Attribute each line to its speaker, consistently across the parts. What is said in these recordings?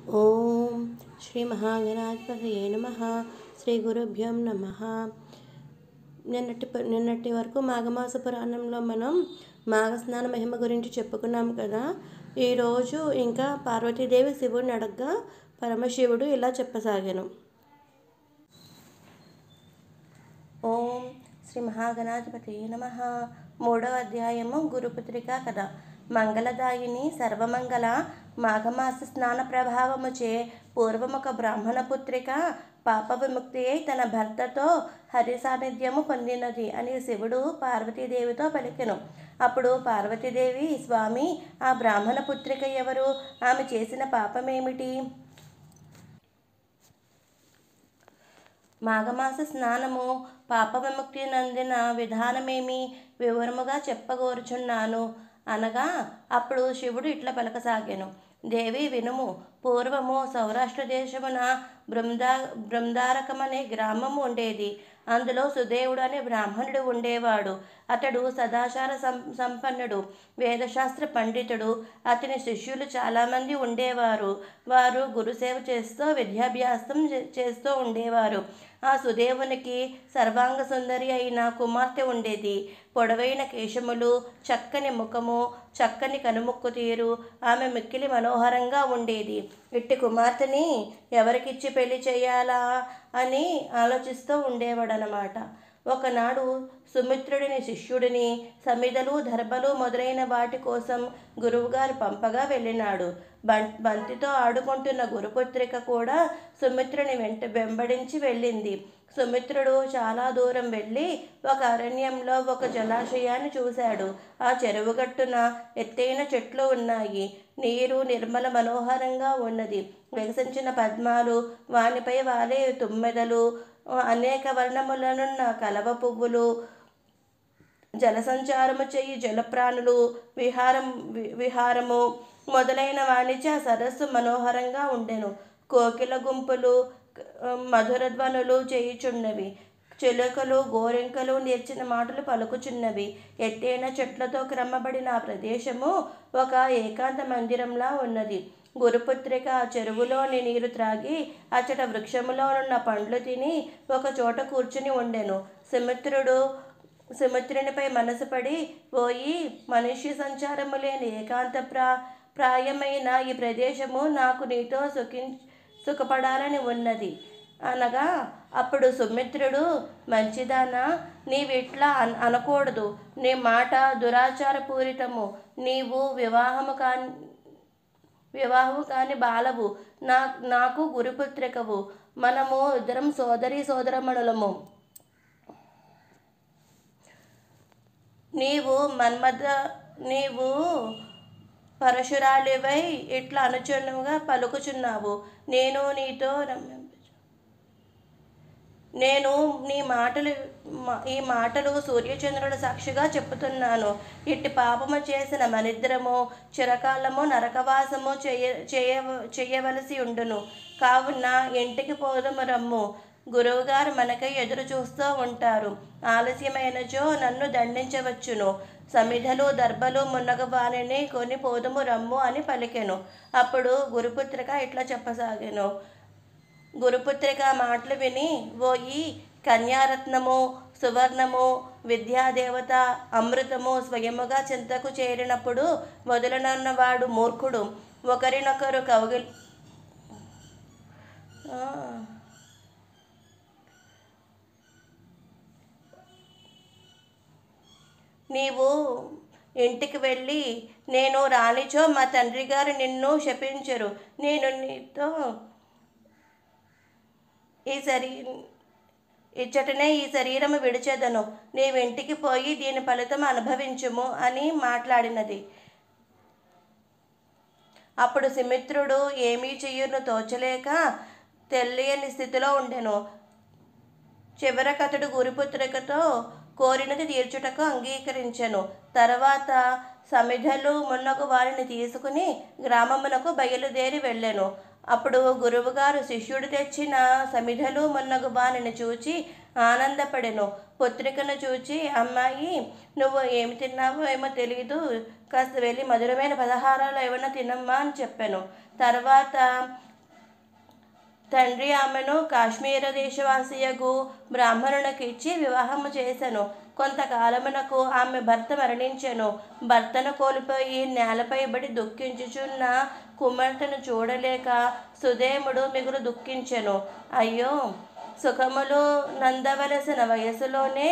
Speaker 1: ఓం శ్రీ మహాగణాధిపతయే నమ శ్రీ గురుభ్యం నమ నిన్నటి ప- నిన్నటి వరకు మాఘమాస పురాణంలో మనం మాఘస్నాన మహిమ గురించి చెప్పుకున్నాం కదా ఈరోజు ఇంకా పార్వతీదేవి శివుడిని అడగ్గా పరమశివుడు ఇలా చెప్పసాగాను ఓం శ్రీ మహాగణాధిపతి నమ మూడవ అధ్యాయము గురుపుత్రిక కథ మంగళదాయిని సర్వమంగళ మాఘమాస స్నాన ప్రభావముచే పూర్వమొక బ్రాహ్మణ పుత్రిక పాప విముక్తి అయి తన భర్తతో హరి సాన్నిధ్యము పొందినది అని శివుడు పార్వతీదేవితో పలికెను అప్పుడు పార్వతీదేవి స్వామి ఆ బ్రాహ్మణ పుత్రిక ఎవరు ఆమె చేసిన పాపమేమిటి మాఘమాస స్నానము పాప విముక్తి నందిన విధానమేమి వివరముగా చెప్పగోరుచున్నాను అనగా అప్పుడు శివుడు ఇట్లా పలకసాగాను దేవి వినుము పూర్వము సౌరాష్ట్ర దేశమున బృందా బృందారకమనే గ్రామము ఉండేది అందులో సుదేవుడు అనే బ్రాహ్మణుడు ఉండేవాడు అతడు సదాచార సం సంపన్నుడు వేదశాస్త్ర పండితుడు అతని శిష్యులు చాలామంది ఉండేవారు వారు గురుసేవ చేస్తూ విద్యాభ్యాసం చే- చేస్తూ ఉండేవారు ఆ సుదేవునికి సర్వాంగ సుందరి అయిన కుమార్తె ఉండేది పొడవైన కేశములు చక్కని ముఖము చక్కని కనుముక్కు తీరు ఆమె మిక్కిలి మనోహరంగా ఉండేది ఇట్టి కుమార్తెని ఎవరికిచ్చి పెళ్లి చేయాలా అని ఆలోచిస్తూ ఉండేవాడనమాట ఒకనాడు సుమిత్రుడిని శిష్యుడిని సమిదలు దర్భలు మొదలైన వాటి కోసం గురువుగారు పంపగా వెళ్ళినాడు బం బంతితో ఆడుకుంటున్న గురుపుత్రిక కూడా సుమిత్రుని వెంట వెంబడించి వెళ్ళింది సుమిత్రుడు చాలా దూరం వెళ్ళి ఒక అరణ్యంలో ఒక జలాశయాన్ని చూశాడు ఆ చెరువు గట్టున ఎత్తైన చెట్లు ఉన్నాయి నీరు నిర్మల మనోహరంగా ఉన్నది వికసించిన పద్మాలు వానిపై వాలే తుమ్మెదలు అనేక వర్ణములనున్న కలవ పువ్వులు జలసంచారము చెయ్యి జలప్రాణులు విహారం వి- విహారము మొదలైన వాణిజ్య సరస్సు మనోహరంగా ఉండెను కోకిల గుంపులు క- మధుర ధ్వనులు చేయుచున్నవి చిలుకలు గోరింకలు నేర్చిన మాటలు పలుకుచున్నవి ఎత్తైన చెట్లతో క్రమబడిన ఆ ప్రదేశము ఒక ఏకాంత మందిరంలా ఉన్నది గురుపుత్రిక ఆ చెరువులోని నీరు త్రాగి అచ్చట వృక్షములోనున్న పండ్లు తిని ఒక చోట కూర్చుని ఉండెను సుమిత్రుడు సుమిత్రునిపై మనసు పడి పోయి మనిషి సంచారము లేని ఏకాంత ప్రా ప్రాయమైన ఈ ప్రదేశము నాకు నీతో సుఖి సుఖపడాలని ఉన్నది అనగా అప్పుడు సుమిత్రుడు మంచిదానా నీవిట్లా అన్ అనకూడదు నీ మాట దురాచారపూరితము నీవు వివాహము కా వివాహము కాని బాలవు నా నాకు గురుపుత్రికవు మనము ఇద్దరం సోదరి సోదరమణులము నీవు మన్మథ నీవు పరశురాలివై ఇట్లా అనుచున్నగా పలుకుచున్నావు నేను నీతో రమ్య నేను నీ మాటలు మా- ఈ మాటలు సూర్యచంద్రుల సాక్షిగా చెప్పుతున్నాను ఇట్టి పాపము చేసిన మనిద్దరము చిరకాలము నరకవాసము చేయ చేయ చేయవలసి ఉండును కావున ఇంటికి పోదము రమ్ము గురువుగారు మనకై ఎదురు చూస్తూ ఉంటారు ఆలస్యమైనచో నన్ను దండించవచ్చును సమిధలు దర్భలు మున్నగ వారిని కొని పోదుము రమ్ము అని పలికెను అప్పుడు గురుపుత్రిక ఇట్లా చెప్పసాగాను గురుపుత్రిక మాటలు విని ఓయి కన్యారత్నము సువర్ణము విద్యాదేవత అమృతము స్వయముగా చింతకు చేరినప్పుడు వదులనన్నవాడు మూర్ఖుడు ఒకరినొకరు కౌగిల్ ఆ. నీవు ఇంటికి వెళ్ళి నేను రానిచో మా తండ్రి గారు నిన్ను శపించరు నేను నీతో ఈ శరీ ఇచ్చటనే ఈ శరీరము విడిచెదను నీవింటికి పోయి దీని ఫలితం అనుభవించుము అని మాట్లాడినది అప్పుడు సుమిత్రుడు ఏమీ చెయ్యును తోచలేక తెలియని స్థితిలో ఉండెను చివరకతడు గురుపుత్రికతో కోరినది తీర్చుటకు అంగీకరించెను తర్వాత సమిధలు మున్నగు వారిని తీసుకుని గ్రామమునకు బయలుదేరి వెళ్ళెను అప్పుడు గురువుగారు శిష్యుడు తెచ్చిన సమిధలు మున్నగు వారిని చూచి ఆనందపడెను పుత్రికను చూచి అమ్మాయి నువ్వు ఏమి తిన్నావో ఏమో తెలియదు కాస్త వెళ్ళి మధురమైన పలహారాలు ఏమైనా తినమ్మా అని చెప్పాను తర్వాత తండ్రి ఆమెను కాశ్మీర దేశవాసియగు బ్రాహ్మణునికి ఇచ్చి వివాహము చేసెను కొంతకాలమునకు ఆమె భర్త మరణించెను భర్తను కోల్పోయి నేలపై బడి దుఃఖించుచున్న కుమార్తెను చూడలేక సుదేముడు మిగులు దుఃఖించెను అయ్యో సుఖములు నందవలసిన వయసులోనే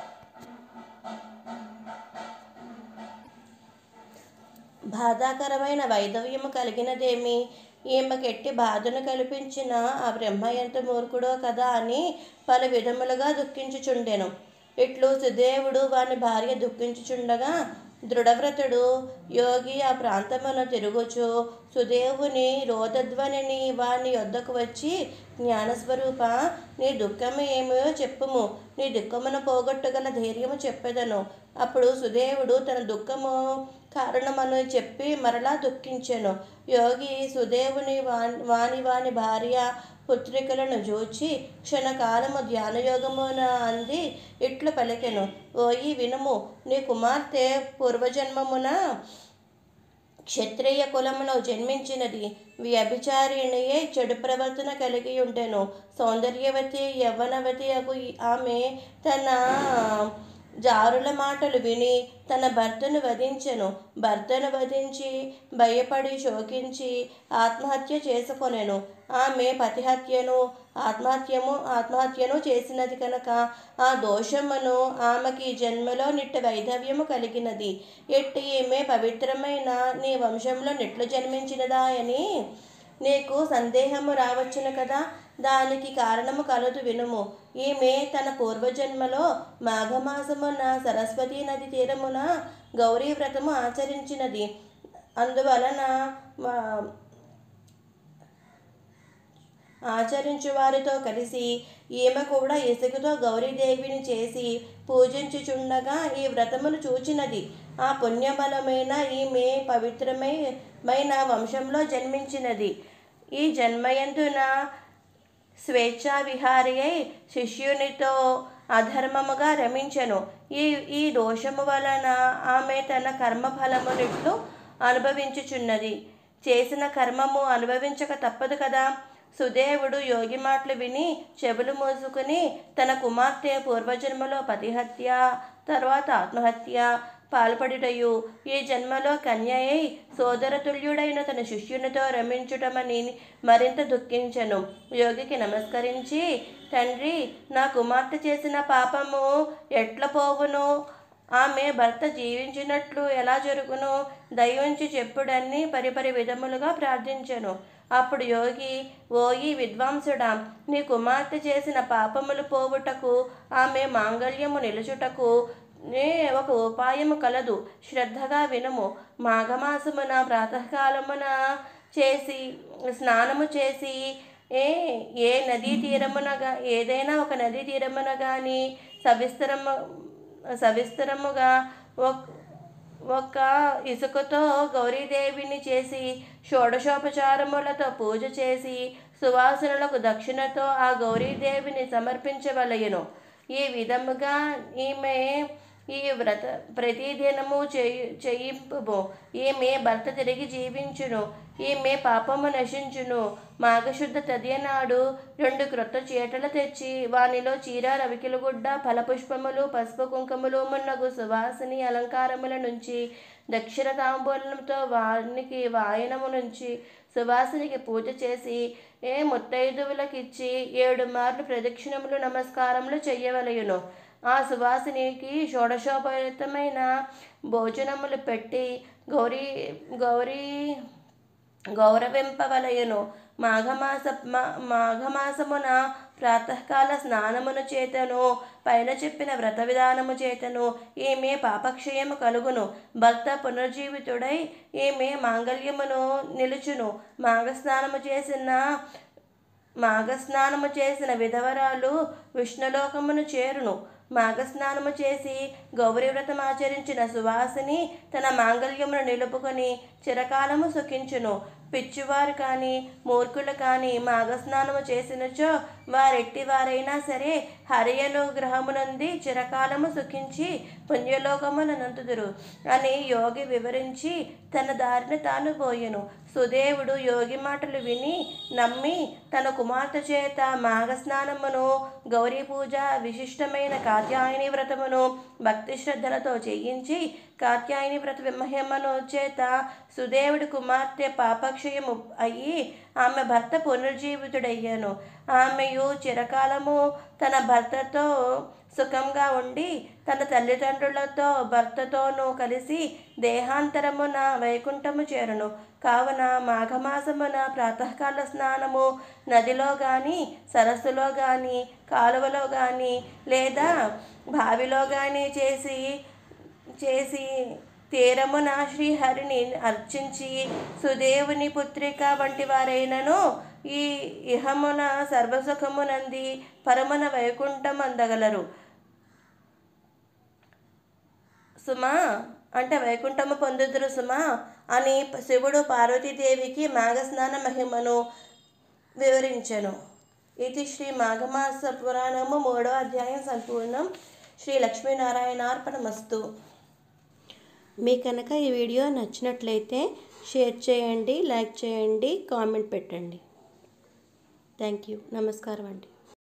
Speaker 1: బాధాకరమైన వైధవ్యము కలిగినదేమి ఈమెకెట్టి బాధను కల్పించిన ఆ బ్రహ్మ ఎంత మూర్ఖుడో కదా అని పలు విధములుగా దుఃఖించుచుండెను ఇట్లు సుదేవుడు వాని భార్య దుఃఖించుచుండగా దృఢవ్రతుడు యోగి ఆ ప్రాంతమున తిరుగుచు సుదేవుని రోదధ్వనిని వాని యొద్దకు వచ్చి జ్ఞానస్వరూప నీ దుఃఖము ఏమో చెప్పుము నీ దుఃఖమును పోగొట్టగల ధైర్యము చెప్పెదను అప్పుడు సుదేవుడు తన దుఃఖము కారణమని చెప్పి మరలా దుఃఖించెను యోగి సుదేవుని వాని వాని వాని భార్య పుత్రికలను చూచి క్షణకాలము ధ్యానయోగమున అంది ఇట్లు పలికెను ఓయి వినుము నీ కుమార్తె పూర్వజన్మమున క్షత్రియ కులములో జన్మించినది వ్యభిచారిణియే చెడు ప్రవర్తన కలిగి ఉండెను సౌందర్యవతి యవ్వనవతి అగు ఆమె తన జారుల మాటలు విని తన భర్తను వధించెను భర్తను వధించి భయపడి శోకించి ఆత్మహత్య చేసుకొనెను ఆమె పతిహత్యను ఆత్మహత్యము ఆత్మహత్యను చేసినది కనుక ఆ దోషమును ఆమెకి ఈ జన్మలో నిట్ట వైధవ్యము కలిగినది ఎట్టి ఈమె పవిత్రమైన నీ వంశంలో నెట్లు జన్మించినదా అని నీకు సందేహము రావచ్చును కదా దానికి కారణము కలదు వినుము ఈమె తన పూర్వజన్మలో మాఘమాసమున సరస్వతీ నది తీరమున గౌరీ వ్రతము ఆచరించినది అందువలన మా- ఆచరించు వారితో కలిసి ఈమె కూడా ఇసుకతో గౌరీదేవిని చేసి పూజించుచుండగా ఈ వ్రతమును చూచినది ఆ పుణ్యబలమైన ఈమె పవిత్రమైన వంశంలో జన్మించినది ఈ జన్మయందున స్వేచ్ఛా విహారి అయి శిష్యునితో అధర్మముగా రమించెను ఈ ఈ దోషము వలన ఆమె తన కర్మఫలమునిట్లు అనుభవించుచున్నది చేసిన కర్మము అనుభవించక తప్పదు కదా సుదేవుడు యోగి మాటలు విని చెవులు మోసుకుని తన కుమార్తె పూర్వజన్మలో పతిహత్య తర్వాత ఆత్మహత్య పాల్పడుటయు ఈ జన్మలో కన్యయై సోదరతుల్యుడైన తన శిష్యునితో రమించుటమని మరింత దుఃఖించెను యోగికి నమస్కరించి తండ్రి నా కుమార్తె చేసిన పాపము ఎట్ల పోవును ఆమె భర్త జీవించినట్లు ఎలా జరుగును దయవుంచి చెప్పుడని పరిపరి విధములుగా ప్రార్థించెను అప్పుడు యోగి ఓయి విద్వాంసుడా నీ కుమార్తె చేసిన పాపములు పోవుటకు ఆమె మాంగళ్యము నిలుచుటకు నే ఒక ఉపాయము కలదు శ్రద్ధగా వినుము మాఘమాసమున ప్రాతకాలమున చేసి స్నానము చేసి ఏ ఏ నదీ తీరమున గా- ఏదైనా ఒక నదీ తీరమున కానీ సవిస్తరము సవిస్తరముగా ఒక ఒక ఇసుకతో గౌరీదేవిని చేసి షోడశోపచారములతో పూజ చేసి సువాసనలకు దక్షిణతో ఆ గౌరీదేవిని సమర్పించవలయను ఈ విధముగా ఈమె ఈ వ్రత ప్రతిదినము చేయి చేయింపు ఈమె భర్త తిరిగి జీవించును ఈమె పాపము నశించును మాఘశుద్ధ తదియనాడు రెండు క్రొత్త చీటలు తెచ్చి వానిలో చీర రవికిలుగుడ్డ ఫలపుష్పములు పసుపు కుంకుమలు మున్నగు సువాసిని అలంకారముల నుంచి దక్షిణ తాంబూలంతో వానికి వాయనము నుంచి సువాసినికి పూజ చేసి ఏ ముత్తైదువులకిచ్చి ఏడు మార్లు ప్రదక్షిణములు నమస్కారములు చెయ్యవలయును ఆ సువాసినికి షోడశోపరితమైన భోజనములు పెట్టి గౌరీ గౌరీ గౌరవింపవలయును మాఘమాస మా- మాఘమాసమున ప్రాతకాల స్నానమును చేతను పైన చెప్పిన వ్రత విధానము చేతను ఈమె పాపక్షయము కలుగును భర్త పునర్జీవితుడై ఈమె మాంగళ్యమును నిలుచును మాఘస్నానము చేసిన మాఘస్నానము చేసిన విధవరాలు విష్ణులోకమును చేరును మాఘస్నానము చేసి గౌరీ వ్రతం ఆచరించిన సువాసిని తన మాంగళ్యమును నిలుపుకొని చిరకాలము సుఖించును పిచ్చివారు కానీ మూర్ఖులు కానీ మాఘస్నానము చేసినచో వారెట్టి వారైనా సరే హరియను గ్రహమునంది చిరకాలము సుఖించి పుణ్యలోకమున నంతుదురు అని యోగి వివరించి తన దారిని తాను పోయెను సుదేవుడు యోగి మాటలు విని నమ్మి తన కుమార్తె చేత మాఘస్నానమును గౌరీ పూజ విశిష్టమైన కాత్యాయని వ్రతమును భక్తి శ్రద్ధలతో చేయించి కాత్యాయని వ్రత విమహిమను చేత సుదేవుడి కుమార్తె పాపక్షయము అయ్యి ఆమె భర్త పునర్జీవితుడయ్యాను ఆమెయు చిరకాలము తన భర్తతో సుఖంగా ఉండి తన తల్లిదండ్రులతో భర్తతోనూ కలిసి దేహాంతరమున వైకుంఠము చేరును కావున మాఘమాసమున ప్రాతకాల స్నానము నదిలో కానీ సరస్సులో కానీ కాలువలో కానీ లేదా బావిలో కానీ చేసి చేసి తీరమున శ్రీహరిని అర్చించి సుదేవుని పుత్రిక వంటి వారైనను ఈ ఇహమున సర్వసుఖమునంది పరమున వైకుంఠం అందగలరు సుమా అంటే వైకుంఠము పొందుదురు సుమా అని శివుడు పార్వతీదేవికి మాఘస్నాన మహిమను వివరించెను ఇది శ్రీ మాఘమాస పురాణము మూడో అధ్యాయం సంపూర్ణం శ్రీ లక్ష్మీనారాయణార్పణమస్తు మీకు కనుక ఈ వీడియో నచ్చినట్లయితే షేర్ చేయండి లైక్ చేయండి కామెంట్ పెట్టండి థ్యాంక్ యూ నమస్కారం అండి